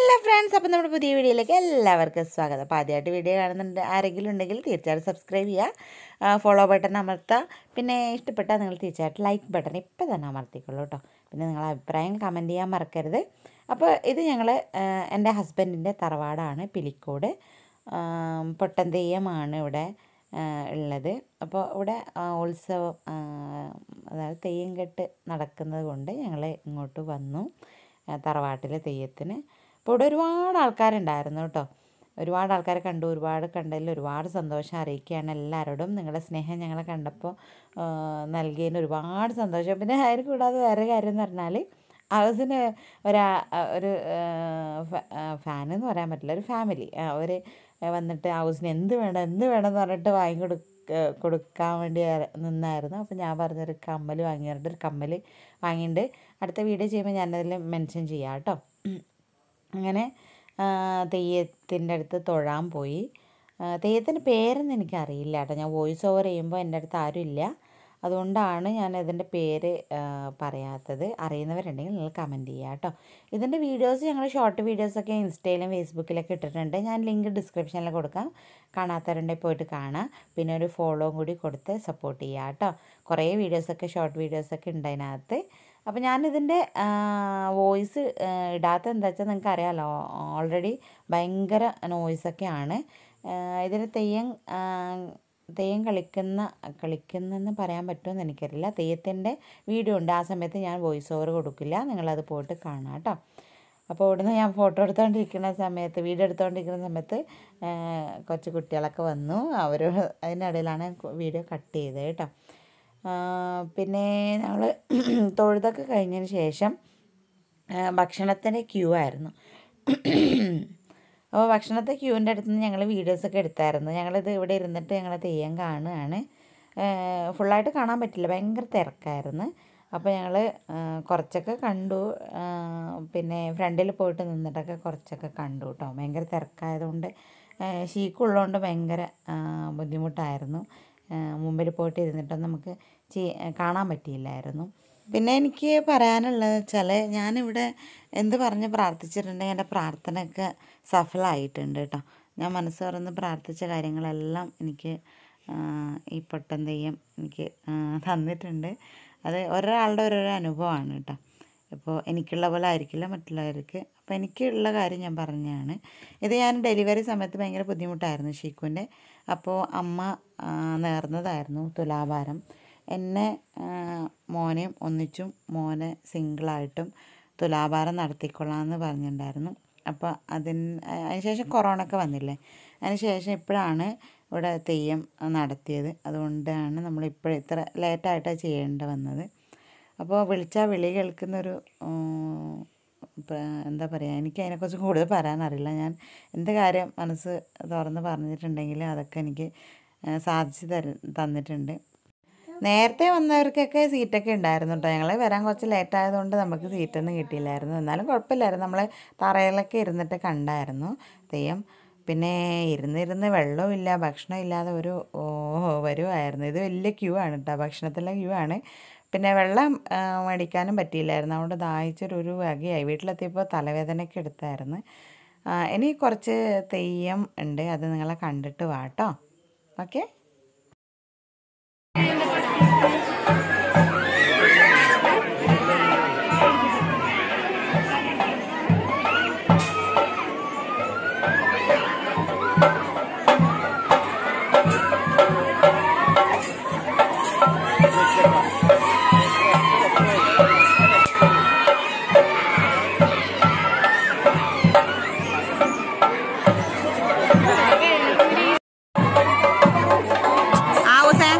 hello friends അപ്പം നമ്മുടെ പുതിയ വീഡിയോയിലേക്ക് എല്ലാവർക്കും സ്വാഗതം അപ്പോൾ ആദ്യമായിട്ട് വീഡിയോ കാണുന്നുണ്ട് ആരെങ്കിലും ഉണ്ടെങ്കിൽ തീർച്ചയായിട്ടും സബ്സ്ക്രൈബ് ചെയ്യുക ഫോളോ ബട്ടൺ അമർത്തുക പിന്നെ ഇഷ്ടപ്പെട്ടാൽ നിങ്ങൾ തീർച്ചയായിട്ടും ലൈക്ക് ബട്ടൺ ഇപ്പോൾ തന്നെ അമർത്തിക്കൊള്ളൂ കേട്ടോ പിന്നെ നിങ്ങളെ അഭിപ്രായം കമൻറ്റ് ചെയ്യാൻ മറക്കരുത് അപ്പോൾ ഇത് ഞങ്ങൾ എൻ്റെ ഹസ്ബൻഡിൻ്റെ തറവാടാണ് പിലിക്കോട് പൊട്ടൻ തെയ്യമാണ് ഇവിടെ ആ, ഉള്ളത് അപ്പോൾ ഇവിടെ ആ, ഉത്സവം ആ, അതായത് തെയ്യം കെട്ട് നടക്കുന്നത് കൊണ്ട് ഞങ്ങൾ ഇങ്ങോട്ട് വന്നു തറവാട്ടിലെ തെയ്യത്തിന് അപ്പോൾ ഇവിടെ ഒരുപാട് ആൾക്കാരുണ്ടായിരുന്നു കേട്ടോ ഒരുപാട് ആൾക്കാരെ കണ്ടു ഒരുപാട് കണ്ടതിൽ ഒരുപാട് സന്തോഷം അറിയിക്കുകയാണ് എല്ലാവരോടും നിങ്ങളുടെ സ്നേഹം ഞങ്ങളെ കണ്ടപ്പോൾ ആ, നൽകിയതിന് ഒരുപാട് സന്തോഷം പിന്നെ അതിന് കൂടാതെ വേറെ കാര്യം എന്ന് പറഞ്ഞാൽ ഹൗസിന് ഒരാ ഒരു ഫാൻ എന്ന് പറയാൻ പറ്റില്ല ഒരു ഫാമിലി അവർ വന്നിട്ട് ഹൗസിന് എന്ത് വേണം എന്ത് വേണം എന്ന് പറഞ്ഞിട്ട് വാങ്ങി കൊടുക്ക കൊടുക്കാൻ വേണ്ടി ആര- നിന്നായിരുന്നു അപ്പോൾ ഞാൻ പറഞ്ഞൊരു കമ്മൽ വാങ്ങി പറഞ്ഞിട്ട് ഒരു കമ്മൽ വാങ്ങിയിട്ട് അടുത്ത വീഡിയോ ചെയ്യുമ്പോൾ ഞാനതിൽ മെൻഷൻ ചെയ്യാം കേട്ടോ അങ്ങനെ ആ, തെയ്യത്തിൻ്റെ അടുത്ത് തൊഴാൻ പോയി ആ, തെയ്യത്തിൻ്റെ പേരൊന്നും എനിക്കറിയില്ല കേട്ടോ ഞാൻ വോയിസ് ഓവർ ചെയ്യുമ്പോൾ എൻ്റെ അടുത്ത് ആരും ഇല്ല അതുകൊണ്ടാണ് ഞാൻ ഇതിൻ്റെ പേര് ആ, പറയാത്തത് അറിയുന്നവരുണ്ടെങ്കിൽ നിങ്ങൾ കമൻറ്റ് ചെയ്യുക കേട്ടോ ഇതിൻ്റെ വീഡിയോസ് ഞങ്ങൾ ഷോർട്ട് വീഡിയോസൊക്കെ ഇൻസ്റ്റയിലും ഫേസ്ബുക്കിലൊക്കെ ഇട്ടിട്ടുണ്ട് ഞാൻ ലിങ്ക് ഡിസ്ക്രിപ്ഷനിൽ കൊടുക്കാം കാണാത്തവരുണ്ടെങ്കിൽ പോയിട്ട് കാണാം പിന്നെ ഒരു ഫോളോയും കൂടി കൊടുത്ത് സപ്പോർട്ട് ചെയ്യുക കേട്ടോ കുറേ വീഡിയോസൊക്കെ ഷോർട്ട് വീഡിയോസൊക്കെ ഉണ്ട് അതിനകത്ത് അപ്പോൾ ഞാനിതിൻ്റെ വോയിസ് ഇടാത്ത എന്താ വെച്ചാൽ നിങ്ങൾക്ക് അറിയാമല്ലോ ഓൾറെഡി ഭയങ്കര നോയ്സൊക്കെയാണ് ഇതിൽ തെയ്യം ആ, തെയ്യം കളിക്കുന്ന കളിക്കുന്നെന്ന് പറയാൻ പറ്റുമെന്ന് എനിക്കറിയില്ല തെയ്യത്തിൻ്റെ വീഡിയോ ഉണ്ട് ആ സമയത്ത് ഞാൻ വോയിസ് ഓവർ കൊടുക്കില്ല നിങ്ങളത് പോയിട്ട് കാണാം കേട്ടോ അപ്പോൾ ഇവിടുന്ന് ഞാൻ ഫോട്ടോ എടുത്തുകൊണ്ടിരിക്കുന്ന സമയത്ത് വീഡിയോ എടുത്തുകൊണ്ടിരിക്കുന്ന സമയത്ത് ആ, കൊച്ചു കുട്ടികളൊക്കെ വന്നു അവർ അതിനിടയിലാണ് വീഡിയോ കട്ട് ചെയ്തത് കേട്ടോ ആ, പിന്നെ ഞങ്ങൾ തൊഴുതൊക്കെ കഴിഞ്ഞതിന് ശേഷം ആ, ഭക്ഷണത്തിൻ്റെ ക്യൂ ആയിരുന്നു അപ്പോൾ ഭക്ഷണത്തെ ക്യൂവിൻ്റെ അടുത്ത് നിന്ന് ഞങ്ങൾ വീഡിയോസൊക്കെ എടുത്തായിരുന്നു ഞങ്ങളിത് ഇവിടെ ഇരുന്നിട്ട് ഞങ്ങൾ തെയ്യം കാണുകയാണ് ഫുള്ളായിട്ട് കാണാൻ പറ്റില്ല ഭയങ്കര തിരക്കായിരുന്നു അപ്പോൾ ഞങ്ങൾ കുറച്ചൊക്കെ കണ്ടു ആ, പിന്നെ ഫ്രണ്ടിൽ പോയിട്ട് നിന്നിട്ടൊക്കെ കുറച്ചൊക്കെ കണ്ടു കേട്ടോ ഭയങ്കര തിരക്കായതുകൊണ്ട് ഷീക്കുള്ളതുകൊണ്ട് ഭയങ്കര ആ, ബുദ്ധിമുട്ടായിരുന്നു ആ, മുമ്പിൽ പോയിട്ട് ഇരുന്നിട്ടൊന്നും നമുക്ക് ചെയ് കാണാൻ പറ്റിയില്ലായിരുന്നു പിന്നെ എനിക്ക് പറയാനുള്ളത് വെച്ചാൽ ഞാനിവിടെ എന്ത് പറഞ്ഞ് പ്രാർത്ഥിച്ചിട്ടുണ്ടെങ്കിൽ എൻ്റെ പ്രാർത്ഥനയൊക്കെ സഫലമായിട്ടുണ്ട് കേട്ടോ ഞാൻ മനസ്സ് തുറന്ന് പ്രാർത്ഥിച്ച കാര്യങ്ങളെല്ലാം എനിക്ക് ആ, ഈ പൊട്ടൻ തെയ്യം എനിക്ക് ആ, തന്നിട്ടുണ്ട് അത് ഒരാളുടെ ഓരോരോ അനുഭവമാണ് കേട്ടോ ഇപ്പോൾ എനിക്കുള്ള പോലെ ആയിരിക്കില്ല മറ്റുള്ളവർക്ക് അപ്പോൾ എനിക്കുള്ള കാര്യം ഞാൻ പറഞ്ഞതാണ് ഇത് ഞാൻ ഡെലിവറി സമയത്ത് ഭയങ്കര ബുദ്ധിമുട്ടായിരുന്നു ഷീക്കുവിൻ്റെ അപ്പോൾ അമ്മ ആ, നേർന്നതായിരുന്നു തുലാഭാരം എന്നെ ആ, മോനെയും ഒന്നിച്ചും മോനെ സിംഗിളായിട്ടും തുലാഭാരം നടത്തിക്കൊള്ളാമെന്ന് പറഞ്ഞിട്ടുണ്ടായിരുന്നു അപ്പോൾ അതിന് അതിനുശേഷം കൊറോണ ഒക്കെ വന്നില്ലേ അതിനുശേഷം ഇപ്പോഴാണ് ഇവിടെ തെയ്യം നടത്തിയത് അതുകൊണ്ടാണ് നമ്മൾ ഇപ്പോൾ ഇത്ര ലേറ്റായിട്ടാണ് ചെയ്യേണ്ടി വന്നത് അപ്പോൾ വിളിച്ചാൽ വിളി കേൾക്കുന്നൊരു ഉം, പ- എന്താ പറയുക എനിക്ക് അതിനെക്കുറിച്ച് കൂടുതൽ പറയാനറിയില്ല ഞാൻ എന്ത് കാര്യം മനസ്സ് തുറന്ന് പറഞ്ഞിട്ടുണ്ടെങ്കിൽ അതൊക്കെ എനിക്ക് ആ, സാധിച്ചു തര തന്നിട്ടുണ്ട് നേരത്തെ വന്നവർക്കൊക്കെ സീറ്റൊക്കെ ഉണ്ടായിരുന്നു കേട്ടോ ഞങ്ങൾ വരാൻ കുറച്ച് ലേറ്റ് ആയതുകൊണ്ട് നമുക്ക് സീറ്റൊന്നും കിട്ടിയില്ലായിരുന്നു എന്നാലും കുഴപ്പമില്ലായിരുന്നു നമ്മൾ തറയിലൊക്കെ ഇരുന്നിട്ട് കണ്ടായിരുന്നു തെയ്യം പിന്നെ ഇരുന്നിരുന്ന് വെള്ളമില്ല ഭക്ഷണം ഇല്ലാതെ ഒരു ഓ വരുമായിരുന്നു ഇത് വലിയ ക്യൂ ആണ് കേട്ടോ ഭക്ഷണത്തിലെ ക്യൂ ആണ് പിന്നെ വെള്ളം ആ, മേടിക്കാനും പറ്റിയില്ലായിരുന്നു അതുകൊണ്ട് ദാഹിച്ചൊരു ഒരു വകയായി വീട്ടിലെത്തിയപ്പോൾ തലവേദനയൊക്കെ എടുത്തായിരുന്നു ആ, ഇനി കുറച്ച് തെയ്യം ഉണ്ട് അത് നിങ്ങളെ കണ്ടിട്ട് വാട്ടോ ഓക്കെ ആ ഉസേ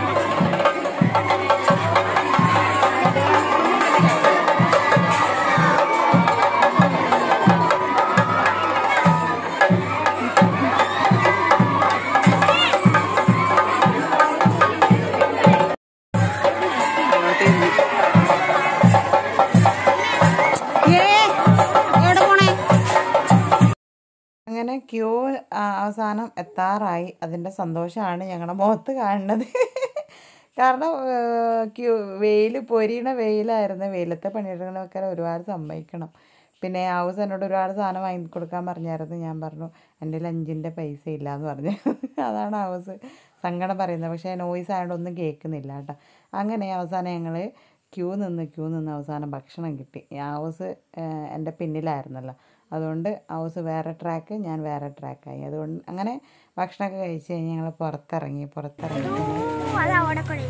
അങ്ങനെ ക്യൂ അവസാനം എത്താറായി അതിൻ്റെ സന്തോഷമാണ് ഞങ്ങളുടെ മുഖത്ത് കാണുന്നത് കാരണം ക്യൂ വെയിൽ പൊരിയണ വെയിലായിരുന്നു വെയിലത്തെ പണിയെടുക്കണമൊക്കെ ഒരുപാട് സമ്മതിക്കണം പിന്നെ ഹൗസ് എന്നോട് ഒരുപാട് സാധനം വാങ്ങി കൊടുക്കാൻ പറഞ്ഞായിരുന്നു ഞാൻ പറഞ്ഞു എൻ്റെ ലഞ്ചിൻ്റെ പൈസ ഇല്ല എന്ന് പറഞ്ഞു അതാണ് ഹൗസ് സങ്കടം പറയുന്നത് പക്ഷേ നോയ്സ് ആയതുകൊണ്ട് ഒന്നും കേൾക്കുന്നില്ല കേട്ടോ അങ്ങനെ അവസാനം ഞങ്ങൾ ക്യൂ നിന്ന് ക്യൂ നിന്ന് അവസാനം ഭക്ഷണം കിട്ടി ഹൗസ് എൻ്റെ പിന്നിലായിരുന്നല്ലോ അതുകൊണ്ട് ഹൗസ് വേറെ ട്രാക്ക് ഞാൻ വേറെ ട്രാക്കായി അതുകൊണ്ട് അങ്ങനെ ഭക്ഷണമൊക്കെ കഴിച്ച് കഴിഞ്ഞ് ഞങ്ങൾ പുറത്തിറങ്ങി പുറത്തിറങ്ങി അതാ ഓടക്കുഴയിൽ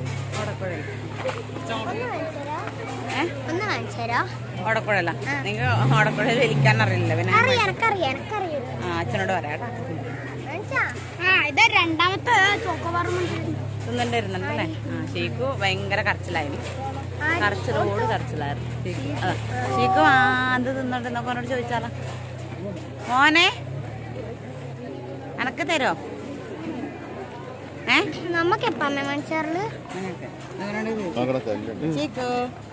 ഒന്ന് കാണിച്ചു തരോ ഓടക്കുഴല്ല നിങ്ങൾ ഓടക്കുഴ വലിക്കാൻ അറിയില്ല പിന്നെ അറിയാം എനക്കറിയാം എനക്കറിയാം ആ അച്ഛനോട് പറയാം കേട്ടോ ആ ഇത് രണ്ടാമത്തെ ചോക്കോബാറും തിന്നണ്ടിരുന്നുണ്ട് അല്ലേ ആ ഷീക്കു ഭയങ്കര കരച്ചിലായിരുന്നു കരച്ചിലോട് കരച്ചിലായിരുന്നു ഷീക്കു അതാ ഷീക്കു ആ എന്ത് തിന്നോണ്ടെന്നൊക്കെ അവനോട് ചോദിച്ചാലോ മോനെ എനക്ക് തരോ ഏ നമുക്ക് എപ്പാ മൺചാറില് ചീക്കു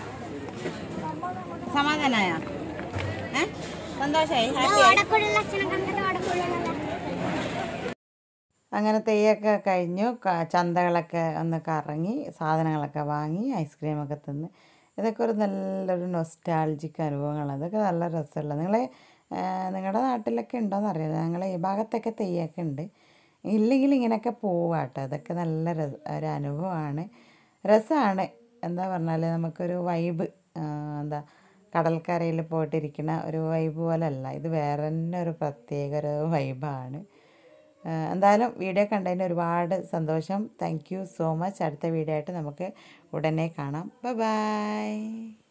സമാധാനായ ഏ സന്തോഷായി ഹാപ്പിയായി ഓടക്കുഴലുള്ള അച്ഛനെ കണ്ടിട്ട് ഓടക്കുഴലുള്ള അങ്ങനെ തെയ്യൊക്കെ കഴിഞ്ഞു ക- ചന്തകളൊക്കെ ഒന്ന് കറങ്ങി സാധനങ്ങളൊക്കെ വാങ്ങി ഐസ്ക്രീമൊക്കെ തിന്ന് ഇതൊക്കെ ഒരു നല്ലൊരു നൊസ്റ്റാൾജിക് അനുഭവങ്ങളാണ് ഇതൊക്കെ നല്ല രസമുള്ള നിങ്ങൾ നിങ്ങളുടെ നാട്ടിലൊക്കെ ഉണ്ടോയെന്ന് അറിയില്ല ഞങ്ങളെ ഈ ഭാഗത്തൊക്കെ തെയ്യൊക്കെ ഉണ്ട് ഇല്ലെങ്കിൽ ഇങ്ങനെയൊക്കെ പോവാട്ടോ ഇതൊക്കെ നല്ല രസ ഒരു അനുഭവമാണ് രസമാണ് എന്താ പറഞ്ഞാൽ നമുക്കൊരു വൈബ് എന്താ കടൽക്കരയിൽ പോയിട്ടിരിക്കുന്ന ഒരു വൈബ് പോലെയല്ല ഇത് വേറെ തന്നെ ഒരു പ്രത്യേക ഒരു വൈബാണ് ഏഹ് എന്തായാലും വീഡിയോ കണ്ടതിന് ഒരുപാട് സന്തോഷം താങ്ക് യു സോ മച്ച് അടുത്ത വീഡിയോ ആയിട്ട് നമുക്ക് ഉടനെ കാണാം ബൈ ബൈ